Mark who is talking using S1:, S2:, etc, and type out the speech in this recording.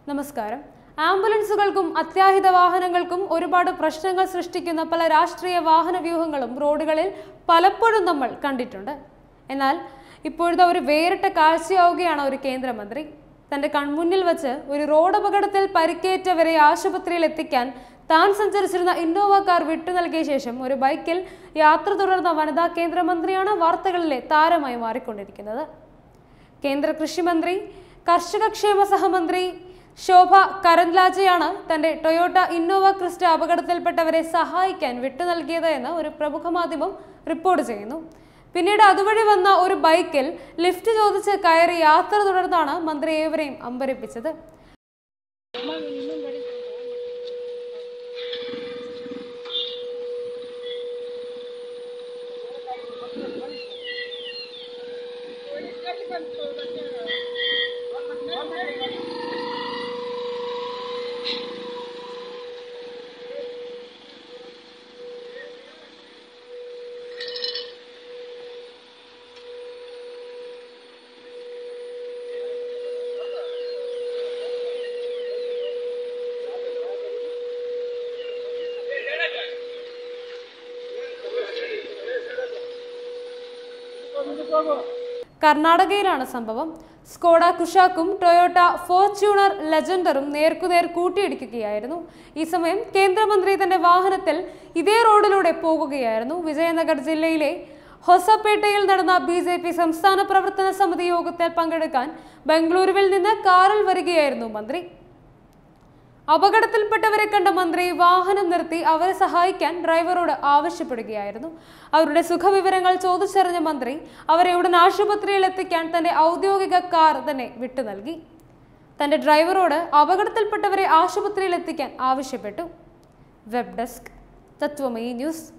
S1: നമസ്കാരം ആംബുലൻസുകൾക്കും അത്യാഹിത വാഹനങ്ങൾക്കും ഒരുപാട് പ്രശ്നങ്ങൾ സൃഷ്ടിക്കുന്ന പല രാഷ്ട്രീയ വാഹന വ്യൂഹങ്ങളും റോഡുകളിൽ പലപ്പോഴും നമ്മൾ കണ്ടിട്ടുണ്ട് എന്നാൽ ഇപ്പോഴത്തെ ഒരു വേറിട്ട കാഴ്ചയാവുകയാണ് ഒരു കേന്ദ്രമന്ത്രി തന്റെ കൺമുന്നിൽ വച്ച് ഒരു റോഡ് അപകടത്തിൽ പരിക്കേറ്റവരെ ആശുപത്രിയിൽ എത്തിക്കാൻ താൻ സഞ്ചരിച്ചിരുന്ന ഇന്നോവ കാർ വിട്ടു നൽകിയ ശേഷം ഒരു ബൈക്കിൽ യാത്ര തുടർന്ന വനിതാ കേന്ദ്രമന്ത്രിയാണ് വാർത്തകളിലെ താരമായി മാറിക്കൊണ്ടിരിക്കുന്നത് കേന്ദ്ര കൃഷിമന്ത്രി കർഷക ക്ഷേമ സഹമന്ത്രി ശോഭ കരന്ലാജയാണ് തന്റെ ടൊയോട്ട ഇന്നോവ ക്രിസ്റ്റ അപകടത്തിൽപ്പെട്ടവരെ സഹായിക്കാൻ വിട്ടു നൽകിയത് എന്ന് ഒരു പ്രമുഖ മാധ്യമം റിപ്പോർട്ട് ചെയ്യുന്നു പിന്നീട് അതുവഴി വന്ന ഒരു ബൈക്കിൽ ലിഫ്റ്റ് ചോദിച്ച് കയറി യാത്ര തുടർന്നാണ് മന്ത്രി ഏവരെയും അമ്പരപ്പിച്ചത് കർണാടകയിലാണ് സംഭവം സ്കോഡ കുഷാക്കും ടൊയോട്ട ഫോർച്യൂണർ ലെജൻഡറും നേർക്കുനേർ കൂട്ടിയിടിക്കുകയായിരുന്നു ഈ സമയം കേന്ദ്രമന്ത്രി തന്റെ വാഹനത്തിൽ ഇതേ റോഡിലൂടെ പോകുകയായിരുന്നു വിജയനഗർ ജില്ലയിലെ ഹൊസപ്പേട്ടയിൽ നടന്ന ബി ജെ പി സംസ്ഥാന പ്രവർത്തന സമിതി യോഗത്തിൽ പങ്കെടുക്കാൻ ബംഗളൂരുവിൽ നിന്ന് കാറിൽ വരികയായിരുന്നു മന്ത്രി അപകടത്തിൽപ്പെട്ടവരെ കണ്ട മന്ത്രി വാഹനം നിർത്തി അവരെ സഹായിക്കാൻ ഡ്രൈവറോട് ആവശ്യപ്പെടുകയായിരുന്നു അവരുടെ സുഖവിവരങ്ങൾ ചോദിച്ചറിഞ്ഞ മന്ത്രി അവരെ ഉടൻ ആശുപത്രിയിൽ എത്തിക്കാൻ തന്റെ ഔദ്യോഗിക കാർ തന്നെ വിട്ടു നൽകി തന്റെ ഡ്രൈവറോട് അപകടത്തിൽപ്പെട്ടവരെ ആശുപത്രിയിൽ എത്തിക്കാൻ ആവശ്യപ്പെട്ടു വെബ് ഡെസ്ക് തത്വമയി ന്യൂസ്